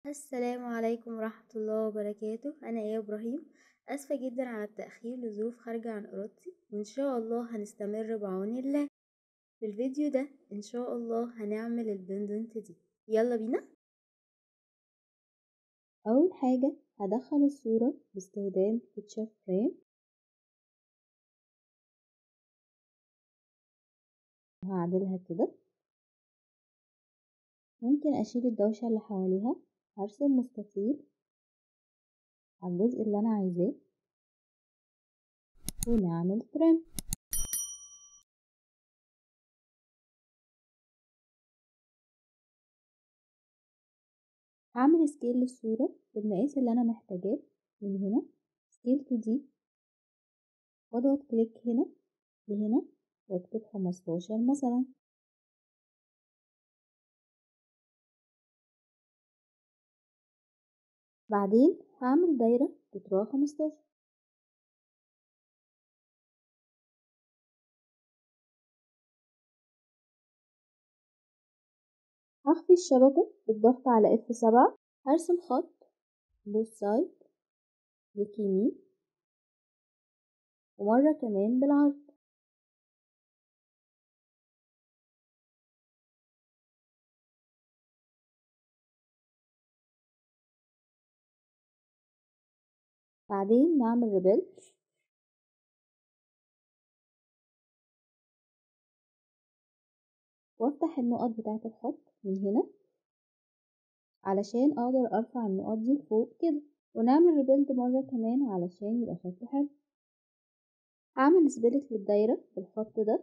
السلام عليكم ورحمة الله وبركاته أنا إيه إبراهيم أسفة جدا على التأخير لظروف خارجة عن إرادتي وإن شاء الله هنستمر بعون الله في الفيديو ده إن شاء الله هنعمل البندنت دي يلا بينا أول حاجة هدخل الصورة باستخدام بيكتشر فريم هعدلها كده ممكن أشيل الدوشة اللي حواليها هرسم مستطيل على الجزء اللي أنا عايزاه ونعمل ترم هعمل سكيل للصورة بالمقاس اللي أنا محتاجاه من هنا سكيل تو دي واضغط كليك هنا لهنا واكتب خمستاشر مثلا بعدين هعمل دايرة قطرها خمستاشر هخفي الشبكة بالضغط على اف سبعة هرسم خط بوث سايد كليك يمين ومرة كمان بالعرض بعدين نعمل ريبيل وافتح النقط بتاعة الخط من هنا علشان اقدر ارفع النقط دي لفوق كده ونعمل ريبيلد مرة كمان علشان يبقى شكله حلو هعمل سبلت للدايرة بالخط ده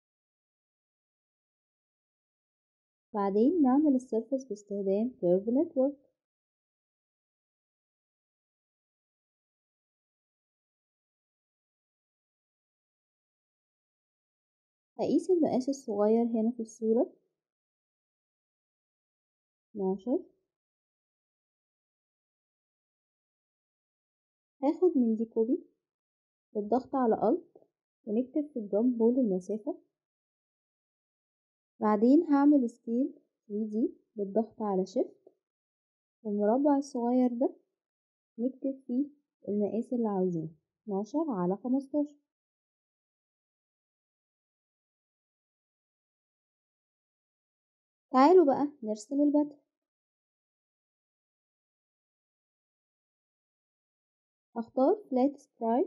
بعدين نعمل السيرفس باستخدام كيرف نتورك هقيس المقاس الصغير هنا في الصورة اتناشر هاخد من دي كوبي بالضغط على الت ونكتب في الجامب بول المسافة بعدين هعمل سكيل 3D بالضغط على شيفت والمربع الصغير ده نكتب فيه المقاس اللي عاوزينه اتناشر على خمستاشر تعالوا بقى نرسم البدر هختار فلات سترايب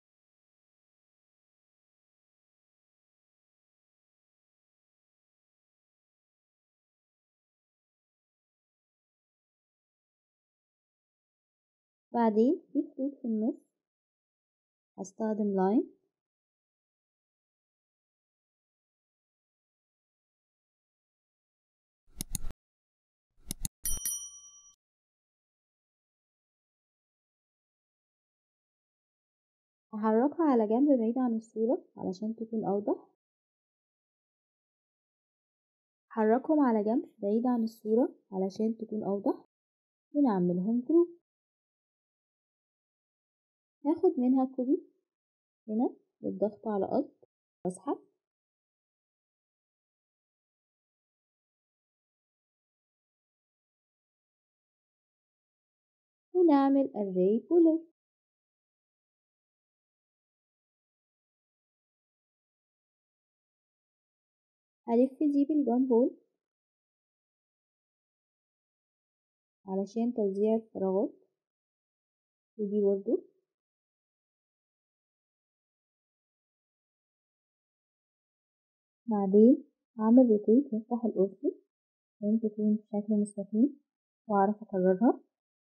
بعدين في خطوط في النص هستخدم لاين هحركها على جنب بعيد عن الصورة علشان تكون أوضح حركهم على جنب بعيد عن الصورة علشان تكون أوضح ونعملهم جروب هاخد منها كوبي هنا بالضغط على ألت واسحب ونعمل array بولر هلف دي بالجامبول علشان توزيع الفراغات ودي برضو بعدين هعمل روتيت وافتح الأوفر عشان تكون بشكل مستقيم واعرف اكررها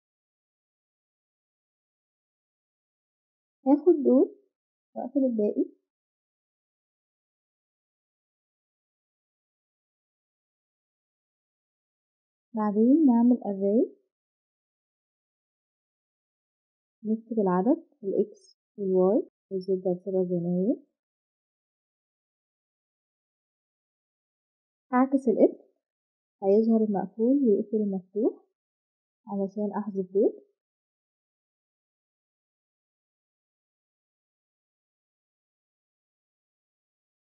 هاخد دول واقفل الباقي بعدين نعمل array نكتب العدد الإكس والواي والزد هتسيبها زي ما هي هعكس الإف هيظهر المقفول ويقفل المفتوح علشان أحذف دول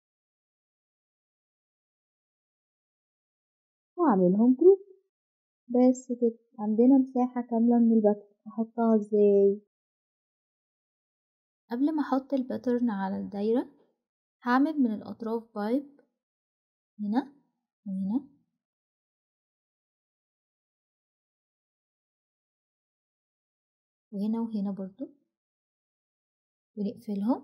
وأعملهم جروب بس كده عندنا مساحة كاملة من الباترن هحطها ازاي قبل ما احط الباترن على الدايرة هعمل من الاطراف بايب هنا وهنا وهنا وهنا برضو ونقفلهم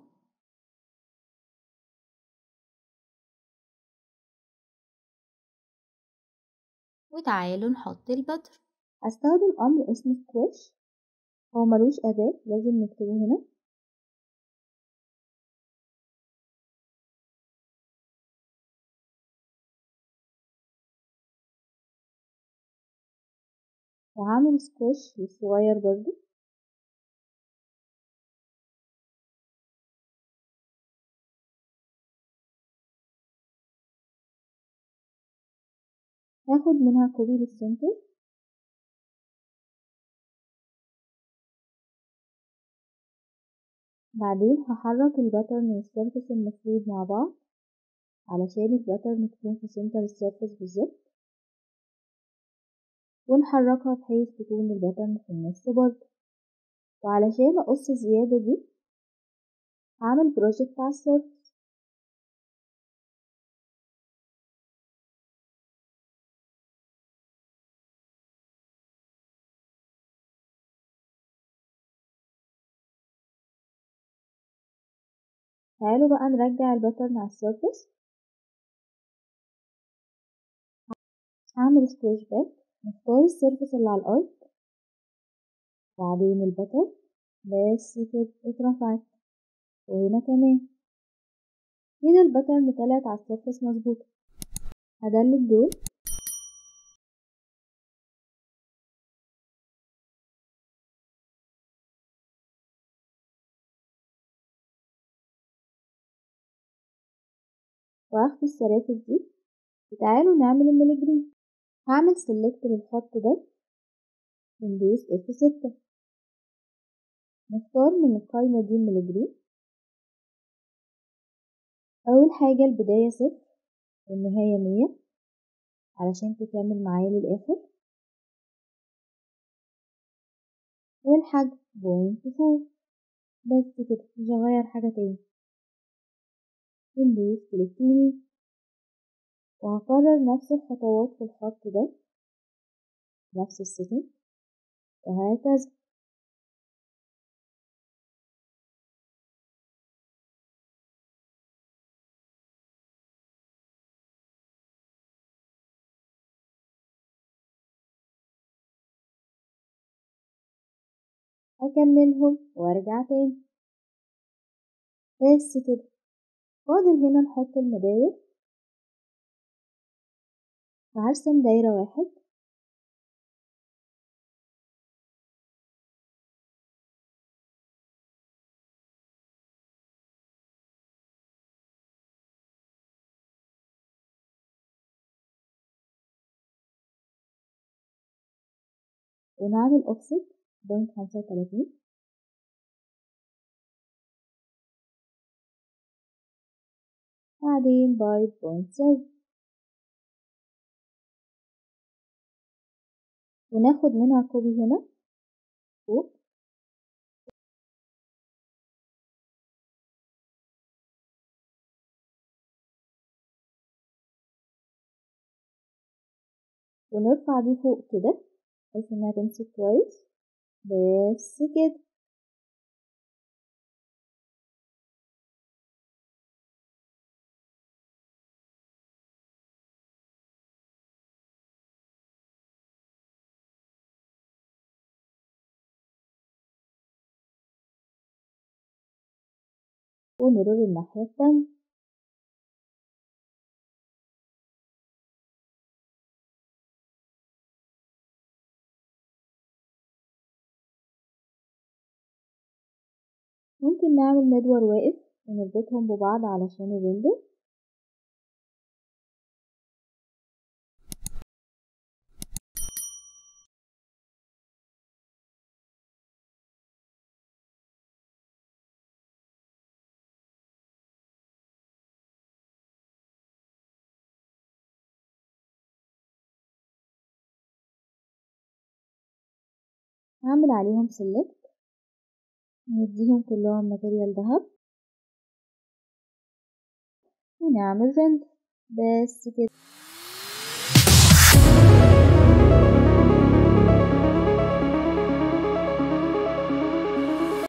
وتعالوا نحط البتر هستخدم أمر اسمه سكويش هو ملوش أداة لازم نكتبه هنا وهعمل سكويش للصغير برضو هاخد منها كوبي للسنتر بعدين هحرك الباترن والسيرفس المفروض مع بعض علشان الباترن تكون في سنتر السيرفس بالظبط ونحركها بحيث تكون الباترن في النص برضه وعلشان اقص الزيادة دي هعمل بروجكت على السيرفس تعالوا بقى نرجع الباترن على السيرفس هعمل سكويش باك نختار السيرفس اللي على الأرض وبعدين الباترن بس كده اترفعت وهنا كمان كده الباترن طلعت على السيرفس مظبوطة هدلت دول وهاخد السرافس دي وتعالوا نعمل الميليجرين هعمل سيلكت للخط ده وندوس اف ستة نختار من القايمة دي الميليجرين أول حاجة البداية صفر والنهاية مية علشان تكمل معايا للآخر والحجم بوينت فور بس كده مش هغير حاجة تاني وندوس كليك يمين وهكرر نفس الخطوات في الخط ده نفس السيتنج وهكذا هكملهم وارجع تاني بس كده فاضل هنا نحط المداير وهرسم دايرة واحد ونعمل اوفست بوينت خمسة وتلاتين بعدين باي بوينت سيفن وناخد منها كوبي هنا فوق ونرفع دي فوق كده بحيث انها تمسك كويس بس كده ومرور الناحية التانية ممكن نعمل مدور واقف ونربطهم ببعض علشان الويندو هعمل عليهم سلكت نديهم كلهم ماتيريال دهب ونعمل رند بس كده